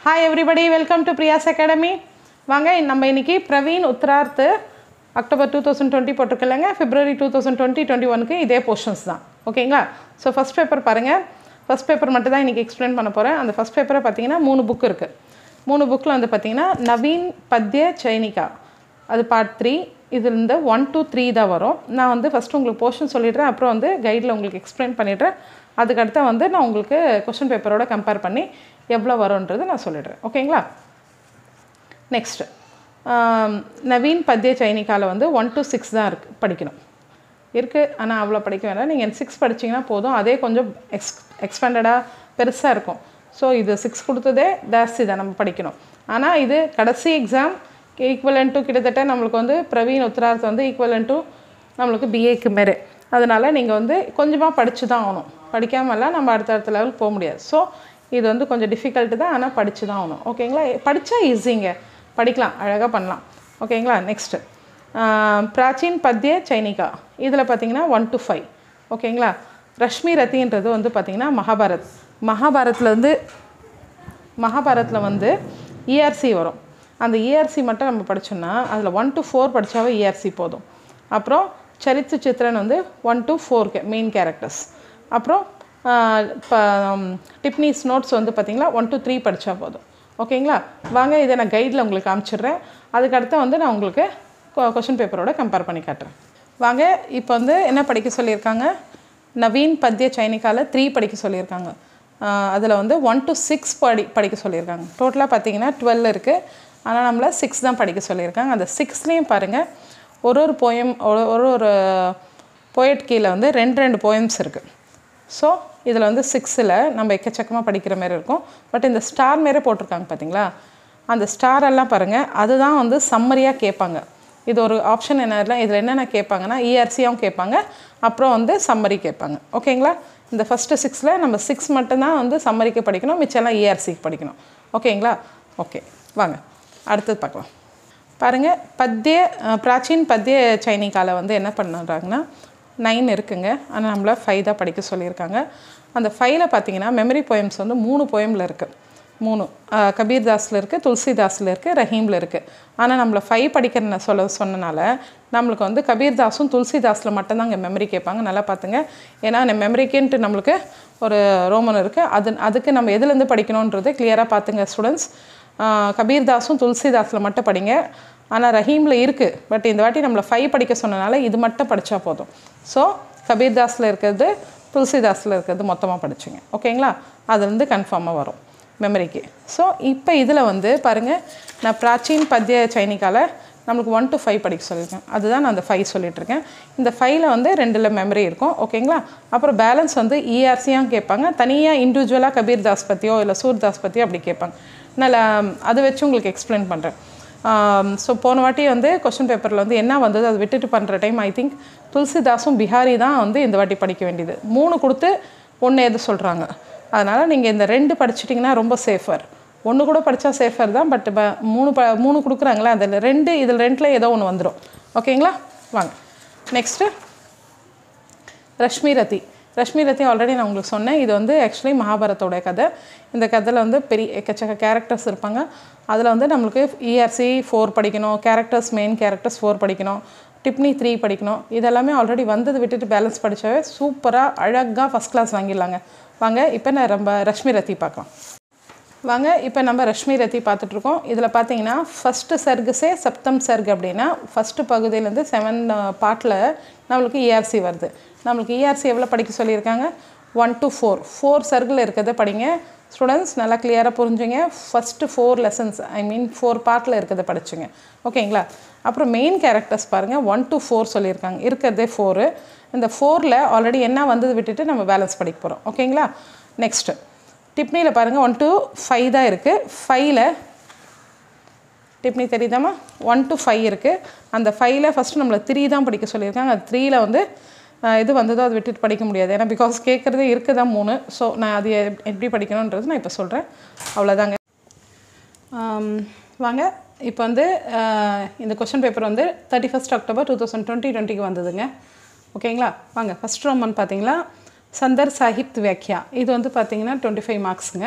hi everybody welcome to Priya's academy வாங்க நம்ம இன்னைக்கு பிரவீன் உத்தரார்த்து அக்டோபர் டூ தௌசண்ட் டுவெண்ட்டி போட்டிருக்கலங்க February two thousand twenty twenty ஒனுக்கு இதே போர்ஷன்ஸ் தான் ஓகேங்களா ஸோ ஃபஸ்ட் பேப்பர் பாருங்கள் ஃபஸ்ட் பேப்பர் மட்டும் தான் இன்றைக்கி எக்ஸ்பிளைன் பண்ண போகிறேன் அந்த ஃபஸ்ட் பேப்பரை பார்த்தீங்கன்னா மூணு புக் இருக்குது மூணு புக்கில் வந்து பார்த்தீங்கன்னா நவீன் பத்ய சைனிகா அது பார்ட் த்ரீ இதுலேருந்து ஒன் டூ த்ரீ தான் வரும் நான் வந்து ஃபஸ்ட்டு உங்களுக்கு போர்ஷன் சொல்லிடுறேன் அப்புறம் வந்து கைடில் உங்களுக்கு எக்ஸ்பிளைன் பண்ணிடுறேன் அதுக்கடுத்து வந்து நான் உங்களுக்கு கொஷின் பேப்பரோட கம்பேர் பண்ணி எவ்வளோ வரும்ன்றது நான் சொல்லிடுறேன் ஓகேங்களா நெக்ஸ்ட்டு நவீன் பத்ய சைனிகாவில் வந்து ஒன் to சிக்ஸ் தான் இருக்குது படிக்கணும் இருக்குது ஆனால் அவ்வளோ படிக்க வேண்டாம் நீங்கள் சிக்ஸ் படிச்சீங்கன்னா போதும் அதே கொஞ்சம் எக்ஸ் எக்ஸ்பேண்டடாக பெருசாக இருக்கும் ஸோ இது சிக்ஸ் கொடுத்ததே ஜாஸ்தி தான் நம்ம படிக்கணும் ஆனால் இது கடைசி எக்ஸாம் ஈக்குவலன் டு கிட்டத்தட்ட நம்மளுக்கு வந்து பிரவீன் உத்தரார்த் வந்து ஈக்குவலன் டு நம்மளுக்கு பிஏக்கு மேரு அதனால் நீங்கள் வந்து கொஞ்சமாக படித்து தான் ஆகணும் படிக்காமலாம் நம்ம அடுத்த அடுத்த லெவலுக்கு போக முடியாது ஸோ இது வந்து கொஞ்சம் டிஃபிகல்ட்டு தான் ஆனால் படித்து தான் ஆகணும் ஓகேங்களா படித்தா ஈஸிங்க படிக்கலாம் அழகாக பண்ணலாம் ஓகேங்களா நெக்ஸ்ட்டு பிராச்சீன் பத்ய சைனிகா இதில் பார்த்தீங்கன்னா ஒன் to ஃபைவ் ஓகேங்களா ரஷ்மி ரத்தின்றது வந்து பார்த்திங்கன்னா மகாபாரத் மகாபாரத்தில் வந்து மகாபாரத்தில் வந்து இஆர்சி வரும் அந்த இஆர்சி மட்டும் நம்ம படிச்சோம்னா அதில் ஒன் to ஃபோர் படித்தாவே இஆர்சி போதும் அப்புறம் சரித்து சித்திரன் வந்து ஒன் to ஃபோர் கே மெயின் கேரக்டர்ஸ் அப்புறம் இப்போ டிப்னிஸ் நோட்ஸ் வந்து பார்த்திங்களா ஒன் to த்ரீ படித்தா போதும் ஓகேங்களா வாங்க இதை நான் கைடில் உங்களுக்கு காமிச்சிடுறேன் அதுக்கடுத்து வந்து நான் உங்களுக்கு கொஷின் பேப்பரோட கம்பேர் பண்ணி காட்டுறேன் வாங்க இப்போ வந்து என்ன படிக்க சொல்லியிருக்காங்க நவீன் பத்ய சைனிக்காவில் த்ரீ படிக்க சொல்லியிருக்காங்க அதில் வந்து ஒன் to சிக்ஸ் படி படிக்க சொல்லியிருக்காங்க டோட்டலாக பார்த்தீங்கன்னா டுவெல் இருக்குது ஆனால் நம்மளை சிக்ஸ் தான் படிக்க சொல்லியிருக்காங்க அந்த சிக்ஸ்லேயும் பாருங்கள் ஒரு ஒரு போயம் ஒரு ஒரு ஒரு போயட் கீழே வந்து ரெண்டு ரெண்டு போயம்ஸ் இருக்குது ஸோ இதில் வந்து சிக்ஸில் நம்ம எக்கச்சக்கமாக படிக்கிற மாதிரி இருக்கும் பட் இந்த ஸ்டார் மாரி போட்டிருக்காங்க பார்த்தீங்களா அந்த ஸ்டார் எல்லாம் பாருங்கள் அதுதான் வந்து சம்மரியாக கேட்பாங்க இது ஒரு ஆப்ஷன் என்ன இல்லை இதில் என்னென்ன கேட்பாங்கன்னா இஆர்சியாகவும் கேட்பாங்க அப்புறம் வந்து சம்மரி கேட்பாங்க ஓகேங்களா இந்த ஃபஸ்ட்டு சிக்ஸில் நம்ம சிக்ஸ் மட்டும்தான் வந்து சம்மரிக்கு படிக்கணும் மிச்சம்லாம் இஆர்சிக்கு படிக்கணும் ஓகேங்களா ஓகே வாங்க அடுத்தது பார்க்கலாம் பாருங்கள் பத்ய அஹ், பிராச்சீன் பத்ய சைனிக்கால வந்து என்ன பண்ணுறாங்கன்னா நைன் இருக்குங்க ஆனால் நம்மள ஃபைவ் தான் படிக்க சொல்லியிருக்காங்க அந்த ஃபைவ்ல பார்த்தீங்கன்னா மெமரி போயம்ஸ் வந்து மூணு போயமில் இருக்குது மூணு அஹ், கபீர்தாஸில் இருக்குது துளசிதாஸில் இருக்குது ரஹீமில் இருக்குது ஆனால் நம்மளை ஃபைவ் படிக்கிற சொல்ல சொன்னனால நம்மளுக்கு வந்து கபீர்தாஸும் துளசிதாஸில் மட்டும்தான் இங்கே மெமரி கேட்பாங்க நல்லா பார்த்துங்க ஏன்னா அந்த மெமரிக்குன்ட்டு நம்மளுக்கு ஒரு ரோமன் இருக்குது அது அதுக்கு நம்ம எதுலேருந்து படிக்கணுன்றது கிளியராக பார்த்துங்க ஸ்டூடெண்ட்ஸ் கபீர்தாஸும் துளசிதாஸில் மட்டும் படிங்க ஆனால் ரஹீமில் இருக்குது பட் இந்த வாட்டி நம்மளை ஃபைவ் படிக்க சொன்னனால இது மட்டும் படித்தா போதும் ஸோ கபீர்தாஸில் இருக்கிறது துளசிதாஸில் இருக்கிறது மொத்தமாக படிச்சுங்க ஓகேங்களா அதுலேருந்து கன்ஃபார்மாக வரும் மெமரிக்கு ஸோ இப்போ இதில் வந்து பாருங்கள் நான் பிராச்சீன் பத்ய சைனிக்கால நம்மளுக்கு ஒன் to ஃபைவ் படிக்க சொல்லியிருக்கேன் அதுதான் நான் அந்த ஃபைவ் சொல்லிகிட்ருக்கேன் இந்த ஃபைவ்ல வந்து ரெண்டில் மெமரி இருக்கும் ஓகேங்களா அப்புறம் பேலன்ஸ் வந்து இஆர்சியாக கேட்பாங்க தனியாக இண்டிவிஜுவலாக கபீர்தாஸ் பற்றியோ இல்லை சூர்தாஸ் பற்றியோ அப்படி கேட்பாங்க நான் அதை வச்சு உங்களுக்கு எக்ஸ்பிளைன் பண்ணுறேன் ஸோ போன வாட்டி வந்து கொஷின் பேப்பரில் வந்து என்ன வந்தது அதை விட்டுட்டு பண்ணுற டைம் ஐ திங்க் துளசிதாஸும் பிஹாரி தான் வந்து இந்த வாட்டி படிக்க வேண்டியது மூணு கொடுத்து ஒன்று எது சொல்கிறாங்க அதனால் நீங்கள் இந்த ரெண்டு படிச்சிட்டிங்கன்னா ரொம்ப சேஃபர் ஒன்று கூட படித்தா சேஃபர் தான் பட் மூணு ப மூணு கொடுக்குறாங்களா அதில் ரெண்டு இதில் ரெண்டில் ஏதோ ஒன்று வந்துடும் ஓகேங்களா வாங்க நெக்ஸ்ட்டு ரஷ்மி ரதி ரஷ்மி ரதி ஆல்ரெடி நான் உங்களுக்கு சொன்னேன் இது வந்து ஆக்சுவலி மகாபாரத்தோட கதை இந்த கதையில் வந்து பெரிய எக்கச்சக்க கேரக்டர்ஸ் இருப்பாங்க அதில் வந்து நம்மளுக்கு இஆர்சி ஃபோர் படிக்கணும் கேரக்டர்ஸ் மெயின் கேரக்டர்ஸ் ஃபோர் படிக்கணும் டிப்னி த்ரீ படிக்கணும் இதெல்லாமே ஆல்ரெடி வந்தது விட்டுட்டு பேலன்ஸ் படித்தாவே சூப்பராக அழகாக ஃபஸ்ட் கிளாஸ் வாங்கிடலாங்க வாங்க இப்போ நான் ரொம்ப ரஷ்மி ரத்தி பார்க்கலாம் வாங்க இப்போ நம்ம ரஷ்மி ரத்தி பார்த்துட்ருக்கோம் இதில் பார்த்தீங்கன்னா ஃபஸ்ட்டு சர்க்குஸே சப்தம் சர்க் அப்படின்னா ஃபஸ்ட்டு பகுதியிலேருந்து செவன் பார்ட்டில் நம்மளுக்கு இஆர்சி வருது நம்மளுக்கு இஆர்சி எவ்வளோ படிக்க சொல்லியிருக்காங்க one to four four circle இருக்கிறத படிங்க ஸ்டூடெண்ட்ஸ் நல்லா கிளியராக புரிஞ்சுங்க first four lessons I mean four பார்ட்டில் இருக்கிறத படிச்சுங்க ஓகேங்களா அப்புறம் மெயின் கேரக்டர்ஸ் பாருங்கள் ஒன் to ஃபோர் சொல்லியிருக்காங்க இருக்கிறதே ஃபோரு இந்த ஃபோரில் ஆல்ரெடி என்ன வந்தது விட்டுட்டு நம்ம பேலன்ஸ் படிக்க போகிறோம் ஓகேங்களா நெக்ஸ்ட்டு டிப்னியில் பாருங்கள் ஒன் to ஃபைவ் தான் இருக்குது ஃபைவ்ல டிப்னி தெரியுதாம்மா ஒன் to ஃபைவ் இருக்குது அந்த ஃபைவ்ல ஃபஸ்ட்டு நம்மளை த்ரீ தான் படிக்க சொல்லியிருக்காங்க அது த்ரீயில் வந்து ஆஹ், இது வந்ததோ அது விட்டுட்டு படிக்க முடியாது ஏன்னா பிகாஸ் கேட்குறது இருக்குது தான் மூணு ஸோ நான் அது எப்- எப்படி படிக்கணுன்றது நான் இப்போ சொல்கிறேன் அவ்வளோதாங்க ஆம், வாங்க இப்போ வந்து ஆஹ், இந்த கொஷின் பேப்பர் வந்து thirty first October two thousand twenty டுவெண்ட்டிக்கு வந்ததுங்க ஓகேங்களா வாங்க ஃபஸ்ட் ரோமன் பார்த்தீங்களா சந்தர் சாஹிப் வியாக்கியா இது வந்து பார்த்தீங்கன்னா டுவெண்ட்டி ஃபைவ் மார்க்ஸுங்க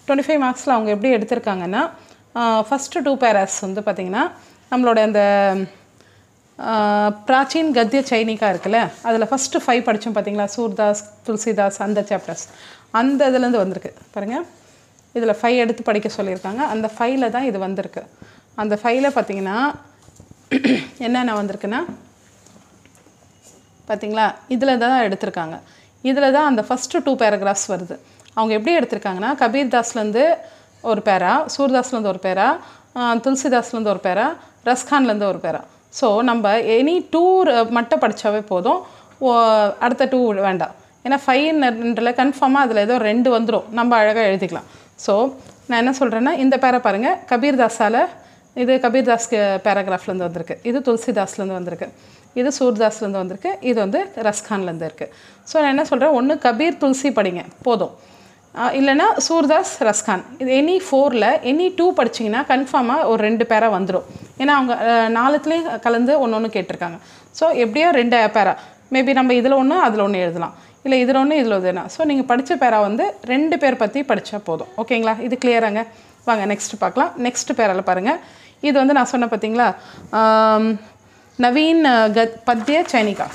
டுவெண்ட்டி ஃபைவ் மார்க்ஸில் அவங்க எப்படி எடுத்திருக்காங்கன்னா ஃபஸ்ட்டு டூ பேராஸ் வந்து பார்த்திங்கன்னா நம்மளோட அந்த ஆஹ், பிராச்சீன் கத்திய சைனிகா இருக்குல்ல அதில் ஃபஸ்ட்டு ஃபைவ் படித்தோம் பார்த்தீங்களா சூர்தாஸ் துளசிதாஸ் அந்த சாப்டர்ஸ் அந்த இதுலேருந்து வந்திருக்கு பாருங்கள் இதில் ஃபைவ் எடுத்து படிக்க சொல்லியிருக்காங்க அந்த ஃபைவ்ல தான் இது வந்திருக்கு அந்த ஃபைவ்ல பார்த்தீங்கன்னா என்னென்ன வந்திருக்குன்னா பார்த்தீங்களா இதில் தான் எடுத்திருக்காங்க இதில் தான் அந்த ஃபஸ்ட்டு டூ பேராகிராஃப்ஸ் வருது அவங்க எப்படி எடுத்திருக்காங்கன்னா கபீர் தாஸ்லேருந்து ஒரு பேரா சூர்தாஸ்லேருந்து ஒரு பேரா ஆஹ், துளசிதாஸ்லேருந்து ஒரு பேரா ரஸ்கான்லேருந்து ஒரு பேரா ஸோ நம்ம எனி டூர் மட்டும் படித்தாவே போதும் ஓ- அடுத்த டூ வேண்டாம் ஏன்னா ஃபைவ்ன்றல கன்ஃபார்மாக அதில் ஏதோ ரெண்டு வந்துடும் நம்ம அழகாக எழுதிக்கலாம் ஸோ நான் என்ன சொல்கிறேன்னா இந்த பேரை பாருங்கள் கபீர் தாஸால் இது கபீர்தாஸ்க்கு பேராகிராஃப்லேருந்து வந்திருக்கு இது துளசிதாஸ்லேருந்து வந்திருக்கு இது சூர்தாஸ்லேருந்து வந்திருக்கு இது வந்து ரஸ்கான்லேருந்து இருக்குது ஸோ நான் என்ன சொல்கிறேன் ஒன்று கபீர் துளசி படிங்க போதும் ஆஹ் இல்லைன்னா சூர்தாஸ் ரஸ்கான் இது எனி ஃபோரில் எனி டூ படிச்சிங்கன்னா கன்ஃபார்மாக ஒரு ரெண்டு பேரா வந்துடும் ஏன்னா அவங்க ஆஹ், நாலுத்துலேயும் கலந்து ஒன்று ஒன்று கேட்டிருக்காங்க ஸோ எப்படியோ ரெண்டு பேரா மேபி நம்ம இதில் ஒன்று அதில் ஒன்று எழுதலாம் இல்லை இதில் ஒன்று இதில் ஒன்று ஸோ நீங்கள் படித்த பேரா வந்து ரெண்டு பேர் பற்றி படித்தா போதும் ஓகேங்களா இது கிளியராங்க வாங்க நெக்ஸ்ட் பார்க்கலாம் நெக்ஸ்ட் பேரால் பாருங்கள் இது வந்து நான் சொன்னேன் பார்த்தீங்களா ஆம், நவீன் அஹ், கத் பத்ய சைனிகா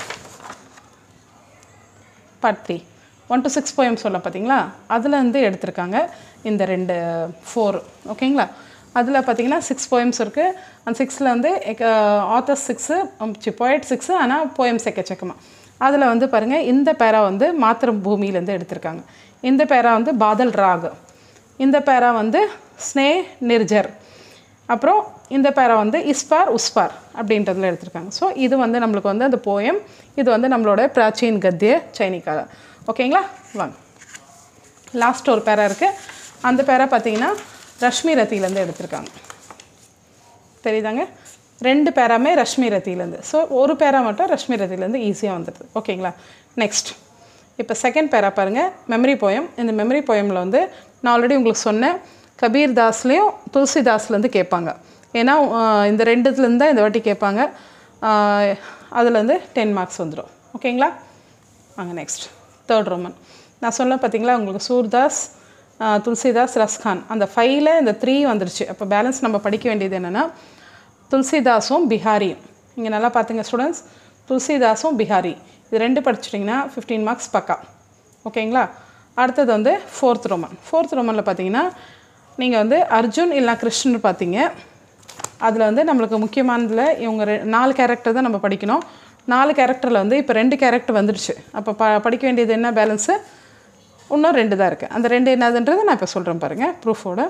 பத்தி ஒன் டு சிக்ஸ் போயம் சொல்ல பார்த்தீங்களா அதில் இருந்து எடுத்திருக்காங்க இந்த ரெண்டு ஃபோர் ஓகேங்களா அதில் பார்த்தீங்கன்னா சிக்ஸ் போயம்ஸ் இருக்குது அந்த சிக்ஸில் வந்து ஆத்தர்ஸ் சிக்ஸு சி போயட் சிக்ஸு ஆனால் போயம்ஸ் எக்கச்சக்கமாக அதில் வந்து பாருங்கள் இந்த பேரா வந்து மாத்திரம் பூமியிலேருந்து எடுத்திருக்காங்க இந்த பேரா வந்து பாதல் ராக் இந்த பேரா வந்து ஸ்னே நிர்ஜர் அப்புறம் இந்த பேரா வந்து இஸ்பார் உஸ்பார் அப்படின்றதுல எடுத்திருக்காங்க ஸோ இது வந்து நம்மளுக்கு வந்து அந்த போயம் இது வந்து நம்மளோட பிராச்சீன் கத்திய சைனிகா ஓகேங்களா வாங்க லாஸ்ட் ஒரு பேரா இருக்குது அந்த பேரா பார்த்தீங்கன்னா ரஷ்மி ரத்தியிலேருந்து எடுத்திருக்காங்க தெரியுதாங்க ரெண்டு பேராமே ரஷ்மி ரத்தியிலேருந்து ஸோ ஒரு பேரா மட்டும் ரஷ்மி ரத்தியிலேருந்து ஈஸியாக வந்துடுது ஓகேங்களா நெக்ஸ்ட் இப்போ செகண்ட் பேரா பாருங்கள் மெமரி போயம் இந்த மெமரி போயமில் வந்து நான் ஆல்ரெடி உங்களுக்கு சொன்னேன் கபீர் தாஸ்லேயும் துளசிதாஸ்லேருந்து கேட்பாங்க ஏன்னா ஆஹ், இந்த ரெண்டுத்துலேருந்து தான் இந்த வாட்டி கேட்பாங்க அதுலேருந்து டென் மார்க்ஸ் வந்துடும் ஓகேங்களா வாங்க நெக்ஸ்ட் தேர்ட் ரோமன் நான் சொன்ன பார்த்தீங்களா உங்களுக்கு சூர்தாஸ் ஆஹ், துளசிதாஸ் ரஸ்கான் அந்த ஃபைவ்ல இந்த த்ரீ வந்துருச்சு அப்போ பேலன்ஸ் நம்ம படிக்க வேண்டியது என்னென்னா துளசிதாஸும் பிஹாரியும் இங்கே நல்லா பார்த்துங்க ஸ்டூடெண்ட்ஸ் துளசிதாஸும் பிஹாரி இது ரெண்டு படிச்சிட்டிங்கன்னா ஃபிஃப்டீன் மார்க்ஸ் பக்கா ஓகேங்களா அடுத்தது வந்து ஃபோர்த் ரோமன் ஃபோர்த் ரோமனில் பார்த்தீங்கன்னா நீங்கள் வந்து அர்ஜுன் இல்லைனா கிருஷ்ணன் பார்த்தீங்க அதில் வந்து நம்மளுக்கு முக்கியமானதில் இவங்க ரெ நாலு கேரக்டர் தான் நம்ம படிக்கணும் நாலு கேரக்டரில் வந்து இப்போ ரெண்டு கேரக்டர் வந்துடுச்சு அப்போ ப படிக்க வேண்டியது என்ன பேலன்ஸு இன்னும் ரெண்டு தான் இருக்குது அந்த ரெண்டு என்னதுன்றதை நான் இப்போ சொல்கிறேன் பாருங்கள் ப்ரூஃபோட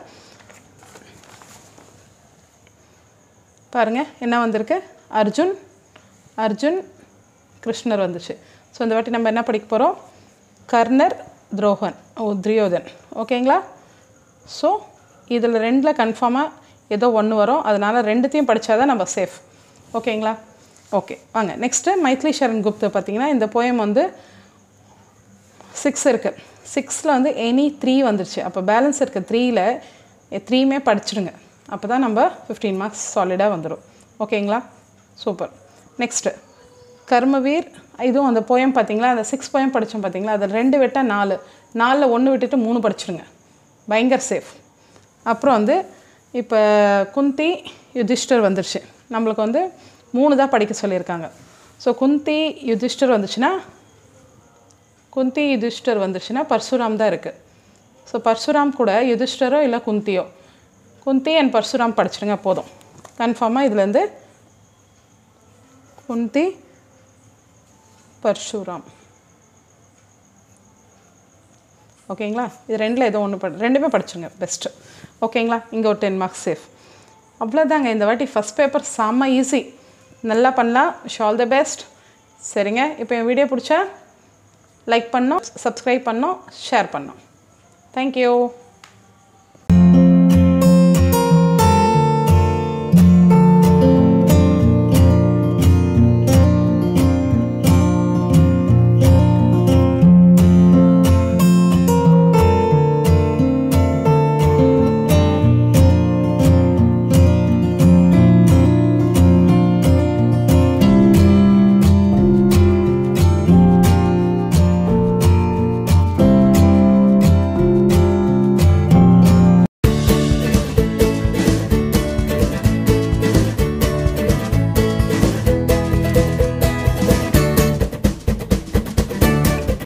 பாருங்கள் என்ன வந்திருக்கு அர்ஜுன் அர்ஜுன் கிருஷ்ணர் வந்துச்சு ஸோ இந்த வாட்டி நம்ம என்ன படிக்க போகிறோம் கர்ணர் துரோகன் ஓ துரியோதன் ஓகேங்களா ஸோ இதில் ரெண்டில் கன்ஃபார்மாக ஏதோ ஒன்று வரும் அதனால் ரெண்டுத்தையும் படித்தாதான் நம்ம சேஃப் ஓகேங்களா ஓகே வாங்க நெக்ஸ்ட்டு மைத்லி சரண் குப்து பார்த்தீங்கன்னா இந்த போயம் வந்து சிக்ஸ் இருக்குது சிக்ஸில் வந்து எனி த்ரீ வந்துருச்சு அப்போ பேலன்ஸ் இருக்க த்ரீயில் த்ரீயுமே படிச்சிடுங்க அப்போ தான் நம்ம ஃபிஃப்டீன் மார்க்ஸ் சாலிடாக வந்துடும் ஓகேங்களா சூப்பர் நெக்ஸ்ட்டு கர்மவீர் இதுவும் அந்த போயம் பார்த்தீங்களா அந்த சிக்ஸ் போயம் படித்தோம் பார்த்தீங்களா அதில் ரெண்டு விட்டால் நாலு நாலில் ஒன்று விட்டுட்டு மூணு படிச்சிடுங்க பயங்கர சேஃப் அப்புறம் வந்து இப்போ குந்தி யுதிஷ்டர் வந்துருச்சு நம்மளுக்கு வந்து மூணு தான் படிக்க சொல்லியிருக்காங்க ஸோ குந்தி யுதிஷ்டர் வந்துச்சுன்னா குந்தி யுதிஷ்டர் வந்துச்சுன்னா பர்சுராம் தான் இருக்குது ஸோ பர்சுராம் கூட யுதிஷ்டரோ இல்லை குந்தியோ குந்தி அண்ட் பர்சுராம் படிச்சிடுங்க போதும் கன்ஃபார்மாக இதுலேருந்து குந்தி பர்சுராம் ஓகேங்களா இது ரெண்டில் ஏதோ ஒன்று படி ரெண்டுமே படிச்சுங்க பெஸ்ட்டு ஓகேங்களா இங்கே ஒரு டென் மார்க்ஸ் சேஃப் அவ்வளோதாங்க இந்த வாட்டி ஃபஸ்ட் பேப்பர் செம்ம ஈஸி நல்லா பண்ணலாம் ஷால் த பெஸ்ட் சரிங்க இப்போ என் வீடியோ பிடிச்சா லைக் பண்ணோம் சப்ஸ்கிரைப் பண்ணோம் ஷேர் பண்ணோம் தேங்க்யூ